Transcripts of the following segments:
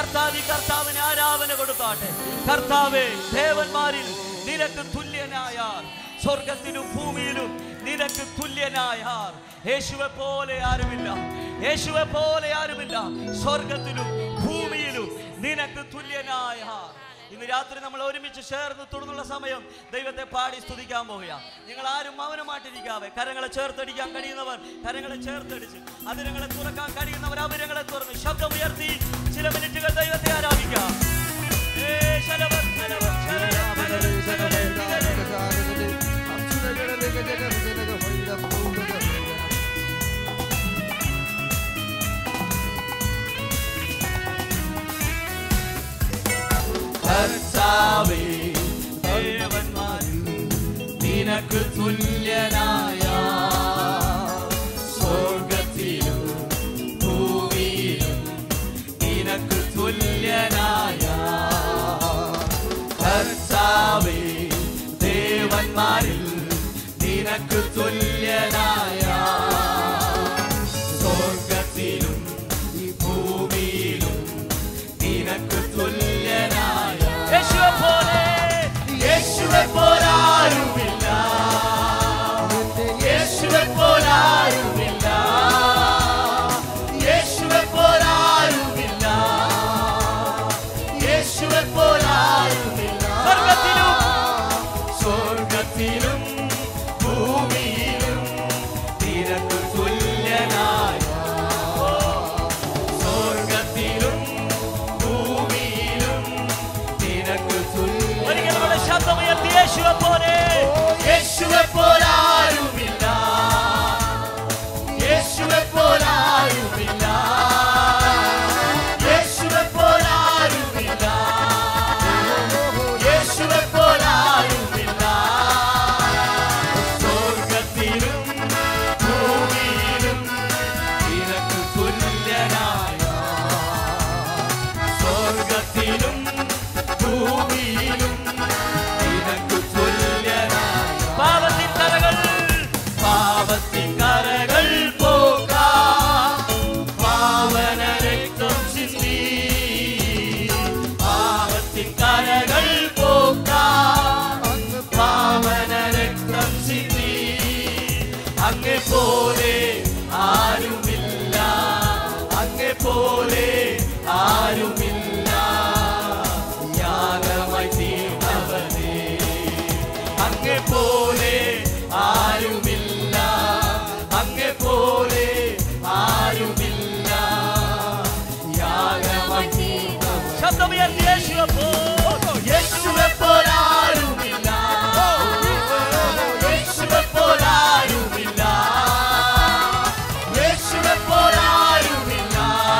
കർത്താവി കർത്താവിന് ആരാധന കൊടുത്താട്ടെ കർത്താവേ ദേവന്മാരിൽ നിനക്ക് തുല്യനായാർ സ്വർഗത്തിലും ഭൂമിയിലും നിനക്ക് തുല്യനായാർ യേശുവെ പോലെ ആരുമില്ല യേശുവെ പോലെ ആരുമില്ല സ്വർഗത്തിലും ഭൂമിയിലും നിനക്ക് തുല്യനായാർ ഇന്ന് രാത്രി നമ്മൾ ഒരുമിച്ച് ചേർന്ന് തുടർന്നുള്ള സമയം ദൈവത്തെ പാടി സ്തുതിക്കാൻ പോവുക നിങ്ങൾ ആരും മൗനമായിട്ടിരിക്കാതെ കരങ്ങളെ ചേർത്തടിക്കാൻ കഴിയുന്നവർ കരങ്ങളെ ചേർത്തടിച്ച് അതിരങ്ങളെ തുറക്കാൻ കഴിയുന്നവർ അവരങ്ങളെ തുറന്ന് ശബ്ദം ഉയർത്തി ചില മിനിറ്റുകൾ ദൈവത്തെ ആരാധിക്കാം ഏ, ശലഭം, ശലഭം, ശലഭം, ശലഭം, ശലഭം. കർത്താവേ ദേവന്മാരിൽ നിനക്ക് തുല്യനായ സ്വർഗത്തിലും ഭൂമിയിലും നിനക്ക് തുല്യനായ കർത്താവേ ദേവന്മാരിൽ നിനക്ക് തുല്യനായ സ്വർഗത്തിലും ഈ ഭൂമിയിലും നിനക്ക് തുല്യനായ യേശുവെ പോലെ യേശുവെ പോലാരുമില്ല യേശുവെ പോലാരുമില്ല യേശുവെ പോലാരുമില്ല യേശുവെ പോലാരുമില്ല സ്വർഗത്തിലും സ്വർഗത്തിലും ഭൂമിയിലും നിനക്ക് തുല്യനായ സ്വർഗത്തിലും ഭൂമിയിലും നിനക്ക് തുല്യ ഒരിക്കൽ നമ്മുടെ ശബ്ദമുയർത്തി യേശുവെ പോലെ യേശുവെ പോലാരുമില്ല യേശുവെ പോലാരുമില്ല യേശുവെ പോലാരുമില്ല യേശുവെ പോലാരുമില്ല സ്വർഗത്തിലും ഭൂമിയിലും നിനക്ക് തുല്യനായ സ്വർഗത്തിലും ഭൂമിയിലും നിനക്ക് തുല്യനായ പാവത്തിൻ കരകൾ പാവത്തിൻ കരകൾ പോകാം പാവന രക്തം ചിന്തി പാവത്തിൻ കരകൾ പോകാം പാവന രക്തം ചിന്തി അങ്ങെ പോലെ ആരുമില്ല അങ്ങെ പോലെ ആരുമില്ല യാഗമായി തീർന്നവനേ അങ്ങെ പോലെ ആരുമില്ല അങ്ങെ പോലെ ആരുമില്ല യാഗമായി തീർന്നവൻ ശബ്ദമുയർത്തി യേശുവെ പോ യേശുവെ പോലാരുമില്ല യേശുവെ പോലാരുമില്ല യേശുവെ പോലാരുമില്ല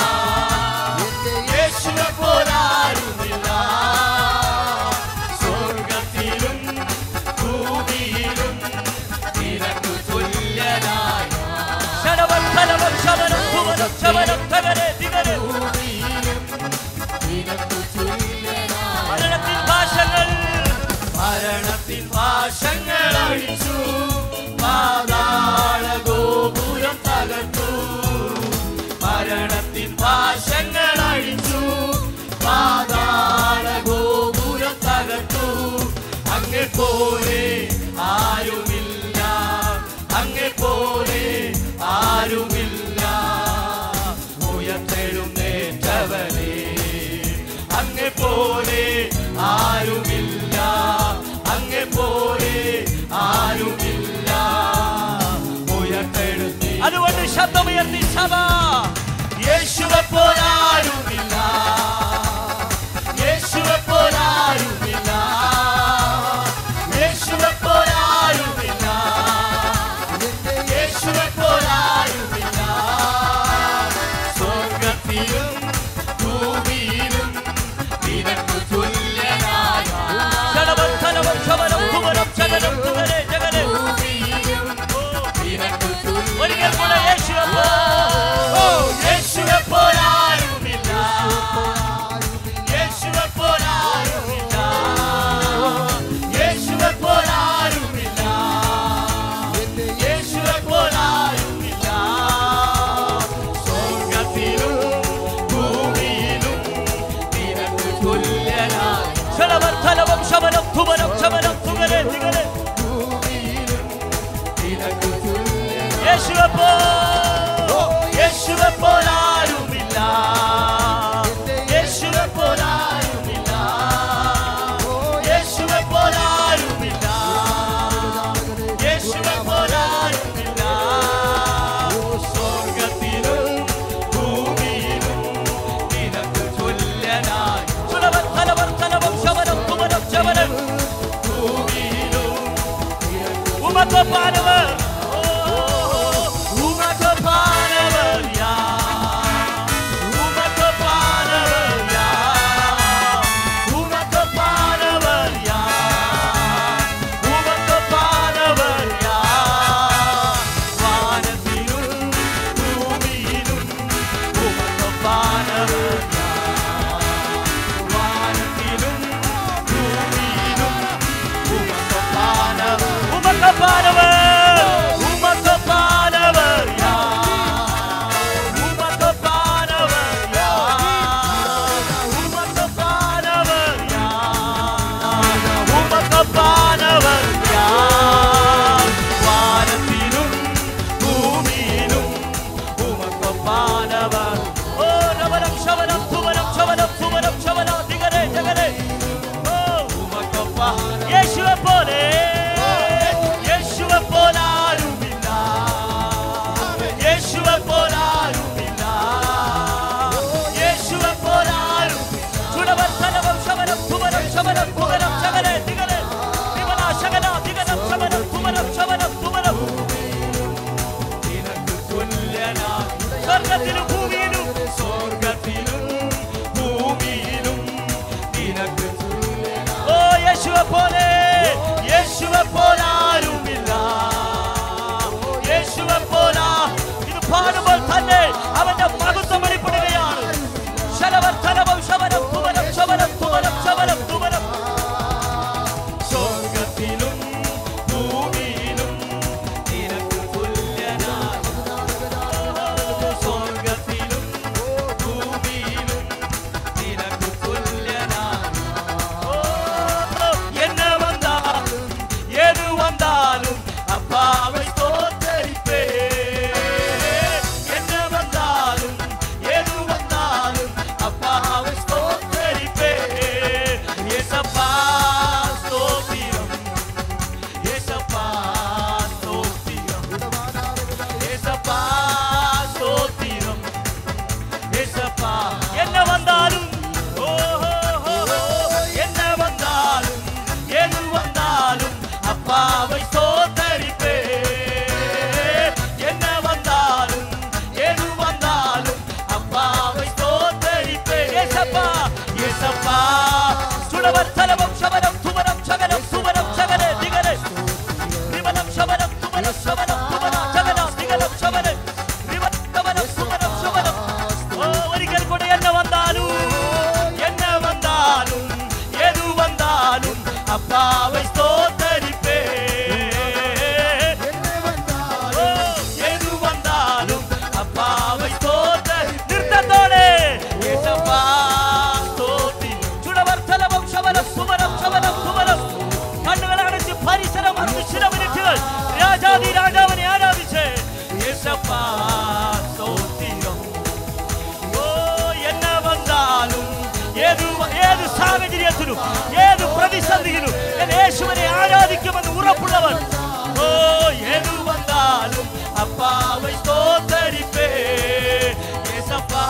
യേശുവെ പോലാരുമില്ല സ്വർഗത്തിലും ഭൂമിയിലും നിനക്ക് തുല്യനായ ശരവം ശരവം ശവനം ഭുവനം ശവനം തകരെ തികരെ മരണത്തിൻ ഭാഷങ്ങൾ മരണത്തിൻ ഭാഷങ്ങൾ അഴിച്ചു പാതാള ഗോപുരം തകർത്തു മരണത്തിൻ ഭാഷങ്ങൾ അഴിച്ചു പാതാള ഗോപുരം തകർത്തു അങ്ങെ പോലെ ആരുമില്ല അങ്ങെ പോലെ ആരുമില്ല ഉയർത്തെഴുന്നേറ്റവനെ അങ്ങെ പോലെ ആരുമില്ല അങ്ങെ പോലെ ആരുമില്ല ഉയർത്തെഴുന്നേ അതുകൊണ്ട് ശബ്ദമുയർത്തി സഭ യേശുവെ പോലാരുമില്ല യേശുവെ പോലാരുമില്ല യേശുവെ പോലാരുമില്ല യേശുവെ പോലാരുമില്ല സ്വർഗത്തിലും ഭൂമിയിലും നിനക്ക് തുല്യനായ ശലഭം ശലഭം ശവനം കുമരം ശകലം തുകരെ ജഗരെ ഒരിക്കൽ കൂടെ യേശുവെ പോ യേശുവെ പോലാരുമില്ല തുല്യനായി ശലവർദ്ധനവും ശമനം തുമരം ശമനം തുകരെ തികരെ യേശുവെ പോ യേശുവെ പോലാരുമില്ല യേശുവെ പോലാരുമില്ല യേശുവെ പോലാരുമില്ല യേശുവെ പോലാരുമില്ല സ്വർഗത്തിലും ഭൂമിയിലും നിനക്ക് തുല്യനായി സുലഭത്തലവർത്തലവും ശമനം തുമരം ശമനം ഭൂമിയിലും ഉമക്കൊപ്പാനവർ ഉമക്കൊപ്പാനവർ യാ ഉമക്കൊപ്പാനവർ യാ ഉമക്കൊപ്പാനവർ യാ ഉമക്കൊപ്പാനവർ യാ വാനത്തിലും ഭൂമിയിലും ഉമക്കൊപ്പാനവർ യാ വാനത്തിലും ഭൂമിയിലും ഉമക്കൊപ്പാനവർ ഉമക്കൊപ്പാനവർ ഉമക്കൊപ്പാനവർ യാ ഉമക്കൊപ്പാനവർ യാ ഉമക്കൊപ്പാനവർ യാ ഉമക്കൊപ്പാനവർ യാ വാനത്തിലും ഭൂമിയിലും ഉമക്കൊപ്പാനവർ ഓ രവനം ശവനം തുവനം ശവനം തുവനം ശവന ദിഗരെ ജഗരെ ഓ ഉമക്കൊപ്പ യേശുവെ പോലെ യേശുവെ പോലാരുമില്ല യേശുവെ പോലാരുമില്ല യേശുവെ പോലാരും ചുടവർത്തനവും ശമനം തുവനം ശമനം തുവനം ശകലെ ദിഗരെ ദിവന ശകല ദിഗനം ശമനം തുവനം ശമനം തുവനം നിനക്ക് തുല്യനായി സ്വർഗത്തിലും ഭൂമിയിലും സ്വർഗത്തിലും ഭൂമിയിലും നിനക്ക് തുല്യനായി. ഓ യേശുവെ പോലെ യേശുവെ പോലാരുമില്ല യേശുവെ പോലാ ഇത് പാടുമ്പോൾ തന്നെ അവന്റെ മഹത്വം വെളിപ്പെടുകയാണ് ശരവർദ്ധനവും ശമനം തുമനം ശമനം തുമനം ശമനം തുമനം സ്വർഗത്തിലും ഭൂമിയിലും നിനക്ക് തുല്യനായി സ്വർഗത്തിലും ഭൂമിയിലും നിനക്ക് തുല്യനായി ഓ, என்ன வந்தாலும் எது வந்தாலும் அப்பாவை ஸ்தோத்தரிப்பே என்ன வந்தாலும் எது வந்தாலும் அப்பாவை ஸ்தோத்தரிப்பே ஏசப்பா ஸ்தோத்திரம் ஏசப்பா ஸ்தோத்திரம் ஏசப்பா ஸ்தோத்திரம் ஏசப்பா என்ன வந்தாலும் ஓ, ஓ, ஓ, ஓ, என்ன வந்தாலும் எது வந்தாலும் அப்பாவை சோதரிப்பே என்ன வந்தாலும் எது வந்தாலும் அப்பாவை சோதரிப்பே ஏசப்பா ஏசப்பா சுடவர் தலவம் சவரம் துமரம் சகலம் சுமரம் சகலே திகலே വിമലം ശമനം തുമലം ശമനം തുമലം ശകലം നികലം ശമനം വിമലം ശമനം സുമനം ശമനം ഓ ഒരിക്കൽ കൂടെ എന്നെ വന്നാലും എന്നെ വന്നാലും എതു വന്നാലും അപ്പാവൈ സ്തോത്തരിപ്പേ ഓ, എതു വന്നാലും അപ്പാവൈ സ്തോത്തരി നിർത്തത്തോടെ യേശപ്പാ സ്തോത്രി ചുടവർത്തലവും ശമനം സുമനം ശമനം സുമനം കണ്ണുകൾ അടച്ച് പരിസരം അർപ്പിച്ചിര മിനിറ്റുകൾ രാജാതി രാജാവിനെ ആരാധിച്ച് യേശപ്പാ സ്തോത്രം ഓ എന്ന വന്നാലും ഏത് വ- ഏത് സാഹചര്യത്തിലും ഏത് പ്രതിസന്ധിയിലും ഞാൻ യേശുവിനെ ആരാധിക്കുമെന്ന് ഉറപ്പുള്ളവൻ ഓ ഏത് വന്നാലും അപ്പാവൈ സ്തോത്തരിപ്പേ യേശപ്പാ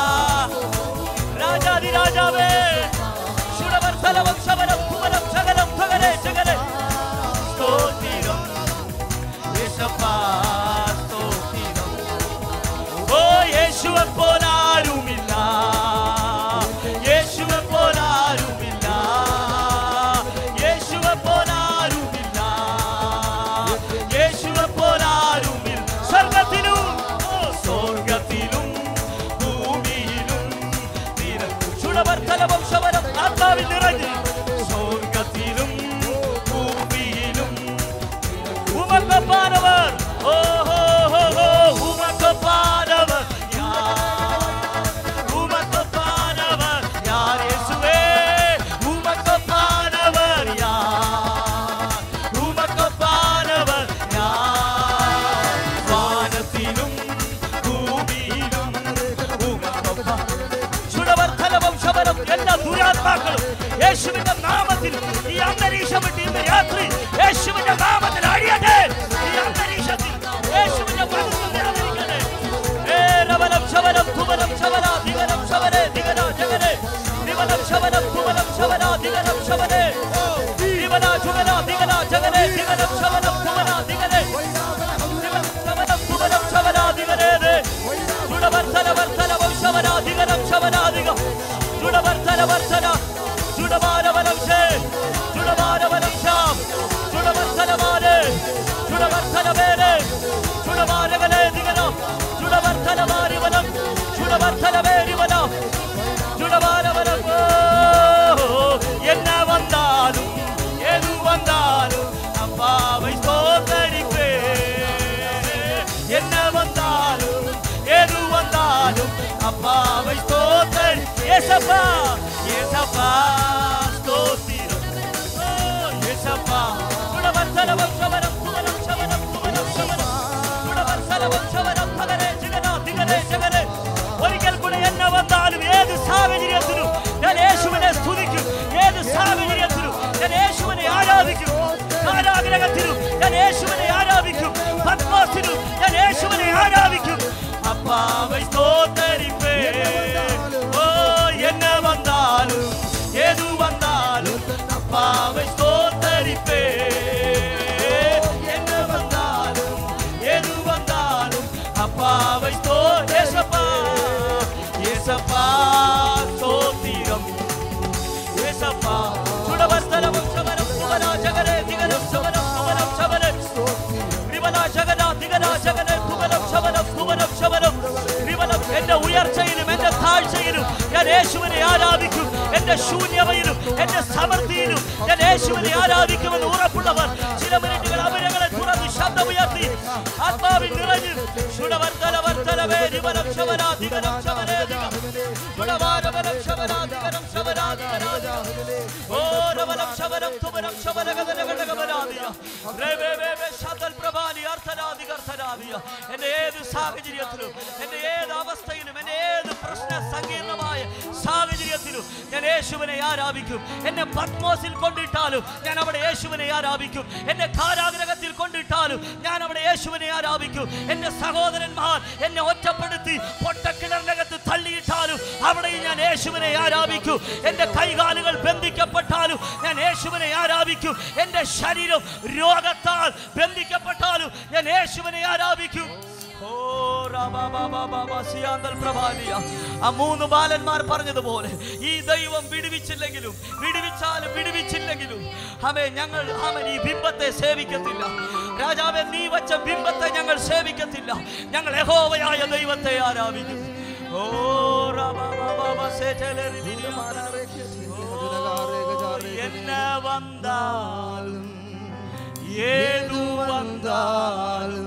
രാജാതി രാജാവേ ശുടവർത്തലവും ശമനം കുമരം ശകലം ധകരെ ശകലെ സ്തോത്രം യേശപ്പാ സ്തോത്രം ഓ യേശുവെ പോലാരുമില്ല യേശുവെ പോലാരുമില്ല യേശുവെ പോലാരുമില്ല യേശുവെ പോലാരുമില്ല സ്വർഗത്തിലും ഓ, സ്വർഗത്തിലും ഭൂമിയിലും നിനക്ക് ചുടവർത്തലവും ശവനം ആത്മാവിൽ നിറഞ്ഞ് സ്വർഗത്തിലും ഭൂമിയിലും ഉമക്കപ്പാനവർ ഓ ഹോ ഹോ ഹോ ഉമക്കപ്പാനവർ യാർ ഉമക്കപ്പാനവർ യാർ യേശുവേ ആത്മാക്കളും യേശുവിന്റെ നാമത്തിൽ ഈ അന്തരീക്ഷം വിട്ട് ഇന്ന് രാത്രി യേശുവിന്റെ നാമത്തിൽ അഴിയട്ടെ ഈ അന്തരീക്ഷത്തിൽ യേശുവിന്റെ മഹത്വം നിറഞ്ഞിരിക്കട്ടെ ഏ രവലം ശവലം തുവലം ശവല ദിഗലം ശവലെ ദിഗല ജഗലെ ദിവലം ശവലം തുവലം ശവല ദിഗലം ശവലെ ദിവല ജുഗല ദിഗല ജഗലെ ദിഗലം ശവലം തുവല ദിഗലെ ദിവലം ശവലം തുവലം ശവല ദിഗലെ ദേ. ജുഡവർത്തന വർത്തന വംശവന ദിഗലം ശവന ദിഗ ജുഡവർത്തന വർത്തന ജുഡമാനവനം ശേ ജുഡമാനവനം ശാം ജുഡവർത്തനമാരെ ജുഡവർത്തനമേരെ ചുടമാരകലേ ദിഗനം ചുടവർത്തനമാരിവനം ചുടവർത്തനമേരിവനം ചുടമാരവനം என்ன வந்தாலும் எது வந்தாலும் அப்பாவை ஸ்தோத்தரிப்பே என்ன வந்தாலும் எது வந்தாலும் அப்பாவை ஸ்தோத்தரி ஏசப்பா ஏசப்பா ஸ்தோத்திரம் ஓ, ஏசப்பா சுடவர்த்தனவம் சவரம் துவனம் சவரம் துவனம் சவரம் சுடவர்த்தனவம் சவரம் പകരെ ജിഗന ദിഗനെ ജഗനെ ഒരിക്കൽ കൂടെ എന്നെ വന്നാലും ഏത് സാഹചര്യത്തിലും ഞാൻ യേശുവിനെ സ്തുതിക്കും ഏത് സാഹചര്യത്തിലും ഞാൻ യേശുവിനെ ആരാധിക്കും കാരാഗ്രഹത്തിലും ഞാൻ യേശുവിനെ ആരാധിക്കും പത്മാസിലും ഞാൻ യേശുവിനെ ആരാധിക്കും അപ്പാവൈ സ്തോത്തരിപ്പേ ഓ എന്നെ വന്നാലും ഏതു വന്നാലും അപ്പാവൈ സ്തോത്തരിപ്പേ എന്നെ വന്നാലും ഏതു വന്നാലും അപ്പാവൈ സ്തോ യേശപ്പാ യേശപ്പാ സ്തോത്രം യേശപ്പാ ചുടവസ്തലവും ശവനം സുവന ജഗരെ ദിഗനം ശവനം സുവനം ശവനം വിമല ജഗന ദിഗന ജഗനെ തുവനം ശവനം തുവനം ശവനം വിമലം എന്റെ ഉയർച്ചയിലും എന്റെ താഴ്ചയിലും ഞാൻ യേശുവിനെ ആരാധിക്കും എന്റെ ശൂന്യതയിലും എന്റെ സമൃദ്ധിയിലും ഞാൻ യേശുവിനെ ആരാധിക്കുമെന്ന് ഉറപ്പുള്ളവർ ചില മിനിറ്റുകൾ അവരങ്ങളെ തുറന്ന് ശബ്ദമുയർത്തി ആത്മാവിൽ നിറഞ്ഞു ശുടവർത്തല വർത്തലവേ വിമലം ശവന ദിഗനം ശവനേ ദിഗം ശുടവാരവനം ശവന ദിഗനം ശവന ദിഗനം ഓരവനം ശവനം തുമനം ശവനഗതനഗടകവനാദിയ രേവേവേവേ ശതൽ പ്രഭാനി അർത്ഥനാദി അർത്ഥനാദിയ എന്റെ ഏത് സാഹചര്യത്തിലും എന്റെ ഏത് അവസ്ഥയിലും എന്റെ ഏത് പ്രശ്ന സങ്കീർണമായ സാഹചര്യത്തിലും ഞാൻ യേശുവിനെ ആരാധിക്കും എന്നെ പത്മോസിൽ കൊണ്ടിട്ടാലും ഞാൻ അവിടെ യേശുവിനെ ആരാധിക്കും എന്നെ കാരാഗ്രഹത്തിൽ കൊണ്ടിട്ടാലും ഞാൻ അവിടെ യേശുവിനെ ആരാധിക്കും എന്റെ സഹോദരന്മാർ എന്നെ ഒറ്റപ്പെടുത്തി പൊട്ടക്കിണറിനകത്ത് തള്ളിയിട്ടാലും അവിടെയും ഞാൻ യേശുവിനെ ആരാധിക്കും എന്റെ കൈകാലുകൾ ബന്ധിക്കപ്പെട്ടാലും ഞാൻ യേശുവിനെ ആരാധിക്കും എന്റെ ശരീരം രോഗത്താൽ ബന്ധിക്കപ്പെട്ടാലും ഞാൻ യേശുവിനെ ആരാധിക്കും ഓ റബബബബബ സിയാന്തൽ പ്രഭാലിയ. ആ മൂന്ന് ബാലന്മാർ പറഞ്ഞതുപോലെ ഈ ദൈവം വിടുവിച്ചില്ലെങ്കിലും വിടുവിച്ചാലും വിടുവിച്ചില്ലെങ്കിലും അവൻ ഞങ്ങൾ അവൻ ഈ ബിംബത്തെ സേവിക്കത്തില്ല രാജാവെ നീ വച്ച ബിംബത്തെ ഞങ്ങൾ സേവിക്കത്തില്ല ഞങ്ങൾ യഹോവയായ ദൈവത്തെ ആരാധിക്കും ഓ റബബബബ സേറ്റലറി വിരിമാനവേ. ഓ, എന്നെ വന്നാലും ഏതു വന്നാലും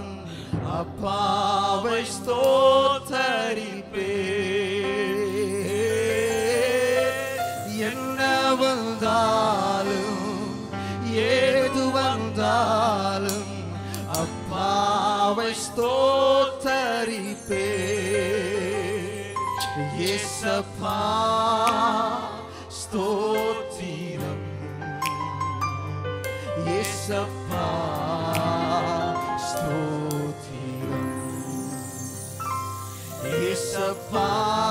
അപ്പാവൈ സ്തോത്തരിപ്പേ என்ன வந்தாலும் ஏது வந்தாலும் அப்பாவை ஸ்தோத்தரிப்பே இயேசப்பா ஸ்தோத்திரம் இயேசப்பா ஸ்தோத்திரம் இயேசப்பா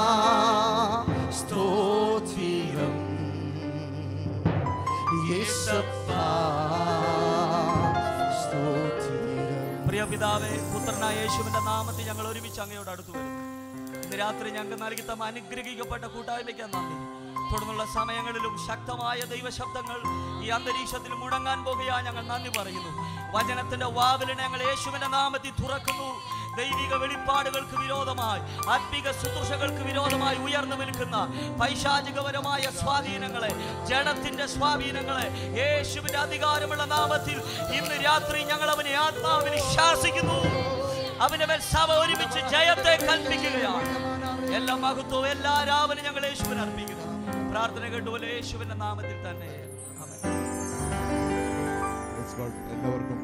ஸ்தோத்திரம் இயேசப்பா സ്തോത്രം പ്രിയ പിതാവേ പുത്രനായ യേശുവിന്റെ നാമത്തിൽ ഞങ്ങൾ ഒരുമിച്ച് അങ്ങയോട് അടുത്തു വരും ഇന്ന് രാത്രി ഞങ്ങൾക്ക് നൽകി തമ്മ അനുഗ്രഹിക്കപ്പെട്ട കൂട്ടായ്മയ്ക്ക് നന്ദി തുടർന്നുള്ള സമയങ്ങളിലും ശക്തമായ ദൈവശബ്ദങ്ങൾ ഈ അന്തരീക്ഷത്തിൽ മുടങ്ങാൻ പോകുകയാ ഞങ്ങൾ നന്ദി പറയുന്നു വചനത്തിന്റെ വാതിലിനെ ഞങ്ങൾ യേശുവിന്റെ നാമത്തിൽ തുറക്കുന്നു ദൈവിക വെളിപ്പാടുകൾക്ക് വിരോധമായി ആത്മിക ശുശ്രൂഷകൾക്ക് വിരോധമായി ഉയർന്നു നിൽക്കുന്ന പൈശാചികപരമായ സ്വാധീനങ്ങളെ ജഡത്തിന്റെ സ്വാധീനങ്ങളെ യേശുവിന്റെ അധികാരമുള്ള നാമത്തിൽ ഇന്ന് രാത്രി ഞങ്ങൾ അവനെ ആത്മാവിൽ ശാസിക്കുന്നു അവന്റെ മേൽ സഭ ഒരുമിച്ച് ജയത്തെ കൽപ്പിക്കുകയാണ് എല്ലാ മഹത്വവും എല്ലാ രാവിലെ ഞങ്ങൾ യേശുവിനെ അർപ്പിക്കുന്നു പ്രാർത്ഥന കേട്ടുപോലെ യേശുവിന്റെ നാമത്തിൽ തന്നെ ആമേൻ എല്ലാവർക്കും